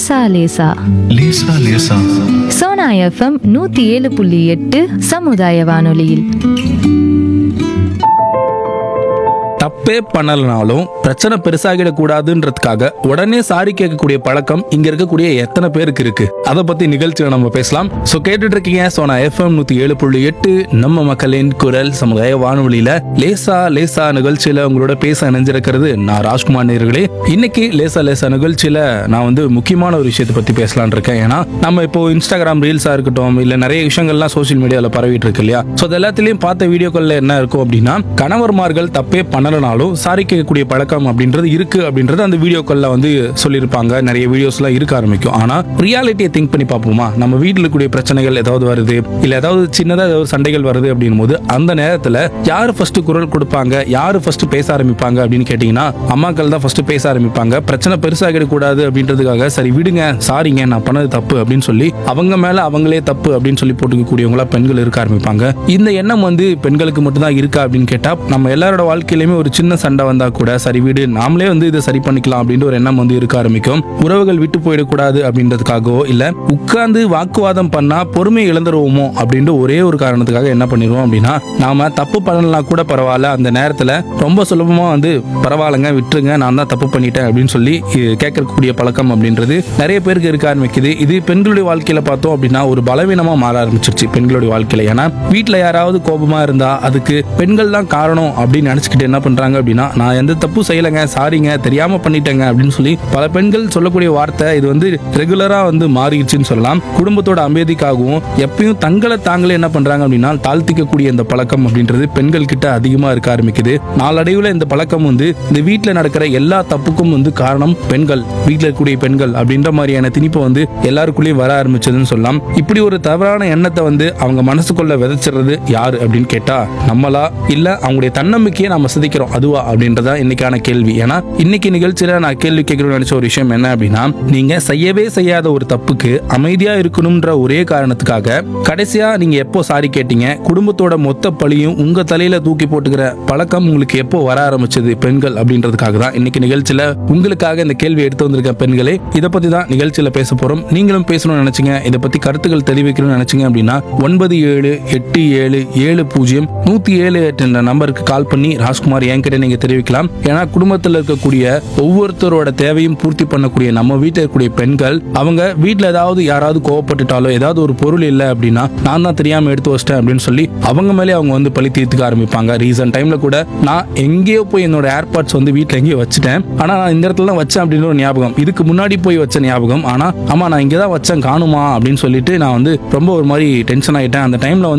லேசா லேசா லேசா லேசா சோனா எஃப்எம் நூத்தி ஏழு புள்ளி எட்டு சமுதாய வானொலியில் தப்பே பண்ணலனாலும் பிரச்சனை பெருசாகிடக்கூடாதுன்றதுக்காக உடனே சாரி கேட்கக்கூடிய பழக்கம் இங்க இருக்கக்கூடிய எத்தனை பேருக்கு இருக்கு அதை பத்தி நிகழ்ச்சியில நம்ம பேசலாம் சோ கேட்டுட்டு இருக்கீங்க சோனா எஃப்எம் நூத்தி ஏழு புள்ளி எட்டு நம்ம மக்களின் குரல் சமுதாய வானொலியில லேசா லேசா நிகழ்ச்சியில உங்களோட பேச இணைஞ்சிருக்கிறது நான் ராஜ்குமார் நேர்களே இன்னைக்கு லேசா லேசா நிகழ்ச்சியில நான் வந்து முக்கியமான ஒரு விஷயத்தை பத்தி பேசலாம்னு இருக்கேன் ஏன்னா நம்ம இப்போ இன்ஸ்டாகிராம் ரீல்ஸா இருக்கட்டும் இல்ல நிறைய விஷயங்கள்லாம் சோஷியல் மீடியால பரவிட்டு இருக்கு இல்லையா சோ அது எல்லாத்துலயும் பார்த்த வீடியோக்கள்ல என்ன இருக்கும் அப்படின்னா கணவர்மார்கள் தப்பே பண்ணலனாலும் சாரி கேட்கக்கூடிய பழக்கம் அப்படின்றது இருக்கு அப்படின்றது அந்த வீடியோக்கள்ல வந்து சொல்லியிருப்பாங்க நிறைய வீடியோஸ்லாம் இருக்க ஆரம்பிக்கும் ஆனா ரியாலிட்டியை திங்க் பண்ணி பார்ப்போமா நம்ம வீட்டில் இருக்கக்கூடிய பிரச்சனைகள் ஏதாவது வருது இல்ல ஏதாவது சின்னதா ஏதாவது சண்டைகள் வருது அப்படின்னும் போது அந்த நேரத்துல யாரு ஃபர்ஸ்ட் குரல் கொடுப்பாங்க யாரு ஃபர்ஸ்ட் பேச ஆரம்பிப்பாங்க அப்படின்னு கேட்டீங்கன்னா அம்மாக்கள் தான் ஃபர்ஸ்ட் பேச ஆரம்பிப்பாங்க பிரச்சனை பெருசாகிடக்கூடாது அப்படின்றதுக்காக சரி விடுங்க சாரிங்க நான் பண்ணது தப்பு அப்படின்னு சொல்லி அவங்க மேல அவங்களே தப்பு அப்படின்னு சொல்லி போட்டுக்கக்கூடியவங்களா பெண்கள் இருக்க ஆரம்பிப்பாங்க இந்த எண்ணம் வந்து பெண்களுக்கு மட்டும்தான் இருக்கா அப்படின்னு கேட்டா நம்ம எல்லாரோட வாழ்க்கையிலுமே ஒரு சின்ன சண்டை வந்தா கூட சரி வீடு நாமளே வந்து இதை சரி பண்ணிக்கலாம் அப்படின்ற ஒரு எண்ணம் வந்து இருக்க ஆரம்பிக்கும் உறவுகள் விட்டு போயிடக்கூடாது அப்படின்றதுக்காகவோ இல்ல உட்கார்ந்து வாக்குவாதம் பண்ணா பொறுமை இழந்துருவோமோ அப்படின்ற ஒரே ஒரு காரணத்துக்காக என்ன பண்ணிடுவோம் அப்படின்னா நாம தப்பு பண்ணலாம் கூட பரவாயில்ல அந்த நேரத்துல ரொம்ப சுலபமா வந்து பரவாயில்லைங்க விட்டுருங்க நான் தான் தப்பு பண்ணிட்டேன் அப்படின்னு சொல்லி இ- கேட்கக்கூடிய பழக்கம் அப்படின்றது நிறைய பேருக்கு இருக்க ஆரம்பிக்குது இது பெண்களுடைய வாழ்க்கையில பார்த்தோம் அப்படின்னா ஒரு பலவீனமா மாற ஆரம்பிச்சிருச்சு பெண்களுடைய வாழ்க்கையில ஏன்னா வீட்ல யாராவது கோபமா இருந்தா அதுக்கு பெண்கள் தான் காரணம் அப்படின்னு நினைச்சுக்கிட்டு என்ன பண்றாங்க அப்படின்னா நான் எந்த தப்பு செய்யலைங்க சாரிங்க தெரியாம பண்ணிட்டேங்க அப்படின்னு சொல்லி பல பெண்கள் சொல்லக்கூடிய வார்த்தை இது வந்து ரெகுலரா வந்து மாறிடுச்சுன்னு சொல்லலாம் குடும்பத்தோட அமைதிக்காகவும் எப்பயும் தங்களை தாங்களே என்ன பண்றாங்க அப்படின்னா தாழ்த்திக்கக்கூடிய இந்த பழக்கம் அப்படின்றது பெண்கள் கிட்ட அதிகமா இருக்க ஆரம்பிக்குது நாளடைவுல இந்த பழக்கம் வந்து இந்த வீட்ல நடக்கிற எல்லா தப்புக்கும் வந்து காரணம் பெண்கள் வீட்ல இருக்கக்கூடிய பெண்கள் அப்படின்ற மாதிரியான திணிப்பு வந்து எல்லாருக்குள்ளேயும் வர ஆரம்பிச்சதுன்னு சொல்லலாம் இப்படி ஒரு தவறான எண்ணத்தை வந்து அவங்க மனசுக்குள்ள விதைச்சிடுறது யாரு அப்படின்னு கேட்டா நம்மளா இல்ல அவங்களுடைய தன்னம்பிக்கையை நம்ம சிதைக்கிறோம் அதுவா அப்படின்றதா இன்னைக்கான கேள்வி ஏன்னா இன்னைக்கு நிகழ்ச்சியில நான் கேள்வி கேட்கணும்னு நினைச்ச ஒரு விஷயம் என்ன அப்படின்னா நீங்க செய்யவே செய்யாத ஒரு தப்புக்கு அமைதியா இருக்கணும்ன்ற ஒரே காரணத்துக்காக கடைசியா நீங்க எப்போ சாரி கேட்டீங்க குடும்பத்தோட மொத்த பழியும் உங்க தலையில தூக்கி போட்டுக்கிற பழக்கம் உங்களுக்கு எப்போ வர ஆரம்பிச்சது பெண்கள் அப்படின்றதுக்காக தான் இன்னைக்கு நிகழ்ச்சியில உங்களுக்காக இந்த கேள்வி எடுத்து வந்திருக்க பெண்களே இதை பத்தி தான் நிகழ்ச்சியில பேச போறோம் நீங்களும் பேசணும்னு நினைச்சீங்க இதை பத்தி கருத்துக்கள் தெரிவிக்கணும்னு நினைச்சீங்க அப்படின்னா ஒன்பது ஏழு எட்டு ஏழு ஏழு பூஜ்ஜியம் நூத்தி ஏழு எட்டு என்ற நம்பருக்கு கால் பண்ணி ராஜ்குமார் என்கிட்ட நீங்க தெரிவிக்கலாம் ஏன்னா குடும்பத்தில் இருக்கக்கூடிய ஒவ்வொருத்தரோட தேவையும் பூர்த்தி பண்ணக்கூடிய நம்ம வீட்டில் இருக்கக்கூடிய பெண்கள் அவங்க வீட்டில் ஏதாவது யாராவது கோவப்பட்டுட்டாலோ ஏதாவது ஒரு பொருள் இல்லை அப்படின்னா நான் தான் தெரியாம எடுத்து வச்சிட்டேன் அப்படின்னு சொல்லி அவங்க மேலே அவங்க வந்து பழி தீர்த்துக்க ஆரம்பிப்பாங்க ரீசன் டைம்ல கூட நான் எங்கேயோ போய் என்னோட ஏர்பாட்ஸ் வந்து வீட்டில் எங்கேயோ வச்சுட்டேன் ஆனா நான் இந்த இடத்துல தான் வச்சேன் அப்படின்ற ஒரு ஞாபகம் இதுக்கு முன்னாடி போய் வச்ச ஞாபகம் ஆனா ஆமா நான் இங்கே தான் வச்சேன் காணுமா அப்படின்னு சொல்லிட்டு நான் வந்து ரொம்ப ஒரு மாதிரி டென்ஷன் ஆயிட்டேன் அந்த டைம்ல வந்து